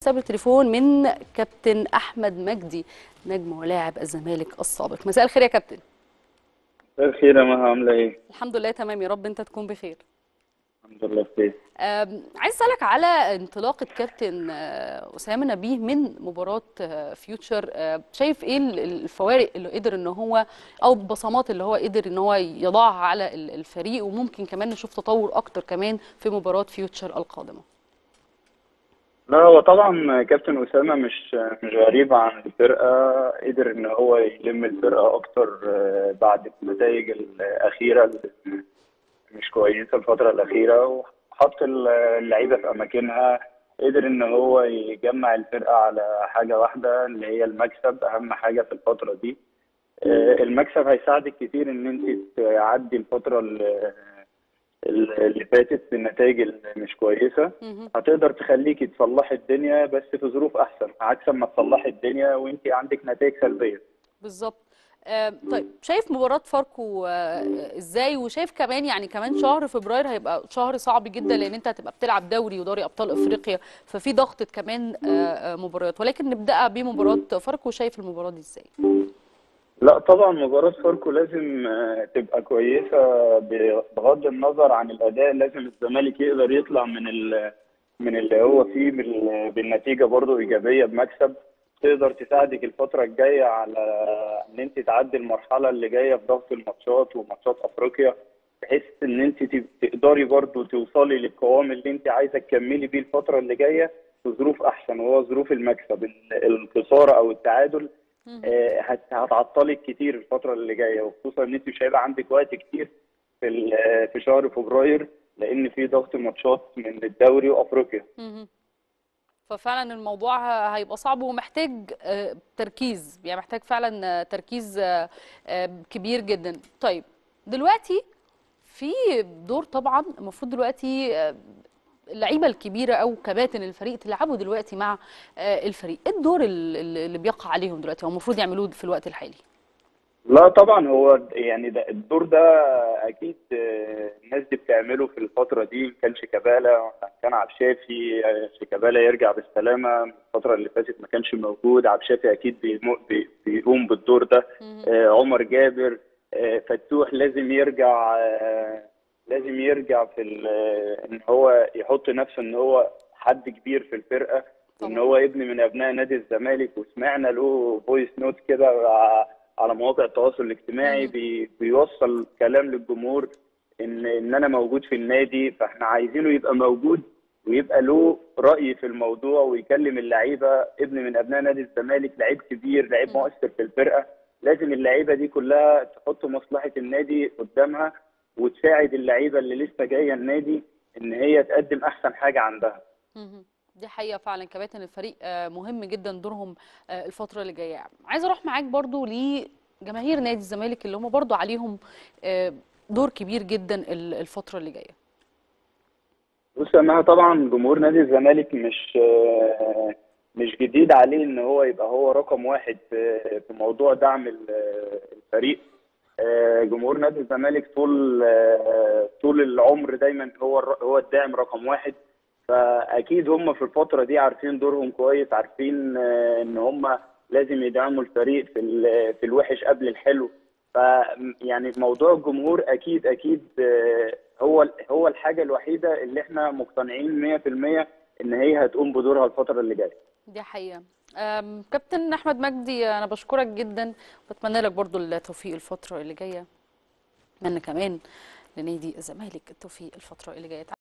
حساب التليفون من كابتن احمد مجدي نجم ولاعب الزمالك السابق مساء الخير يا كابتن مساء الخير يا مها عاملة ايه؟ الحمد لله تمام يا رب انت تكون بخير الحمد لله بخير أم، عايز اسالك على انطلاقه كابتن آه، اسامه نبيه من مباراه آه، فيوتشر آه، شايف ايه ال- الفوارق اللي قدر ان هو او البصمات اللي هو قدر ان هو يضعها على ال- الفريق وممكن كمان نشوف تطور اكتر كمان في مباراه فيوتشر القادمه لا هو طبعا كابتن أسامة مش مش غريب عن الفرقة قدر إن هو يلم الفرقة أكتر آه، بعد النتائج الأخيرة اللي مش كويسة الفترة الأخيرة وحط اللعيبة في أماكنها قدر إن هو يجمع الفرقة على حاجة واحدة اللي هي المكسب أهم حاجة في الفترة دي آه، المكسب هيساعدك كتير إن أنت تعدي الفترة اللي اللي فاتت بالنتائج اللي مش كويسة مهم. هتقدر تخليكي تصلحي الدنيا بس في ظروف احسن عكس ما تصلحي الدنيا وانت عندك نتائج سلبيه بالظبط آم، طيب شايف مباراة فاركو آه، ازاي وشايف كمان يعني كمان شهر فبراير هيبقى شهر صعب جدا لان انت هتبقى بتلعب دوري ودوري ابطال افريقيا ففي ضغطة كمان آه، آه، مباريات ولكن نبدأ بمباراة فاركو شايف المباراة دي ازاي لا طبعا مباراة فاركو لازم آه، تبقى كويسة ب- بغض النظر عن الأداء لازم الزمالك يقدر يطلع من ال من اللي هو فيه بال- بالنتيجة برضو إيجابية بمكسب تقدر تساعدك الفترة الجاية على إن أنت تعدي المرحلة اللي جاية في ضغط الماتشات وماتشات أفريقيا بحيث إن أنت ت- تقدري برضو توصلي للقوام اللي أنت عايزة تكملي بيه الفترة اللي جاية في ظروف أحسن وهو ظروف المكسب ال- الانتصار أو التعادل آه، هت- هتعطلك كتير الفترة اللي جاية وخصوصا ان انت مش هيبقى عندك وقت كتير في ال- آه، في شهر فبراير لان في ضغط ماتشات من الدوري وافريقيا مهم. ففعلا الموضوع ه- هيبقى صعب ومحتاج آه، تركيز يعني محتاج فعلا آه، تركيز آه، آه، كبير جدا طيب دلوقتي في دور طبعا المفروض دلوقتي آه، اللعيبه الكبيره او كباتن الفريق تلعبوا دلوقتي مع آه، الفريق ايه الدور ال- ال- اللي بيقع عليهم دلوقتي هو المفروض يعملوه في الوقت الحالي لا طبعا هو يعني ده الدور ده اكيد آه، الناس دي بتعمله في الفترة دي ما كان شيكابالا كان عبد الشافي آه، شيكابالا يرجع بالسلامة الفترة اللي فاتت ما كانش موجود عبد الشافي اكيد بيمو- بي- بيقوم بالدور ده آه، عمر جابر آه، فتوح لازم يرجع آه، لازم يرجع في ال- آه، ان هو يحط نفسه ان هو حد كبير في الفرقه وان طبعا. هو ابن من ابناء نادي الزمالك وسمعنا له فويس نوت كده ع- على مواقع التواصل الاجتماعي مم. بي بيوصل كلام للجمهور ان ان انا موجود في النادي فاحنا عايزينه يبقى موجود ويبقى له رأي في الموضوع ويكلم اللعيبه ابن من ابناء نادي الزمالك لعيب كبير لعيب مم. مؤثر في الفرقه لازم اللعيبه دي كلها تحط مصلحه النادي قدامها وتساعد اللعيبه اللي لسه جايه النادي ان هي تقدم احسن حاجه عندها مهم. دي حقيقة فعلا كباتن الفريق آه، مهم جدا دورهم آه، الفترة اللي جاية عايزة اروح معاك برضو لجماهير نادي الزمالك اللي هم برضو عليهم آه، دور كبير جدا ال- الفترة اللي جاية بص يا مها طبعا جمهور نادي الزمالك مش آه، مش جديد عليه ان هو يبقى هو رقم واحد في في موضوع دعم ال- الفريق آه، جمهور نادي الزمالك طول آه، طول العمر دايما هو الر- هو الداعم رقم واحد فاكيد هم في الفتره دي عارفين دورهم كويس عارفين آه، ان هم لازم يدعموا الفريق في ال- في الوحش قبل الحلو ف يعني موضوع الجمهور اكيد اكيد آه، هو هو الحاجه الوحيده اللي احنا مقتنعين 100% ان هي هتقوم بدورها الفتره اللي جايه دي حقيقة آم، كابتن احمد مجدي انا بشكرك جدا واتمنى لك برضو التوفيق الفترة اللي جاية اتمنى كمان لنادي الزمالك التوفيق الفترة اللي جاية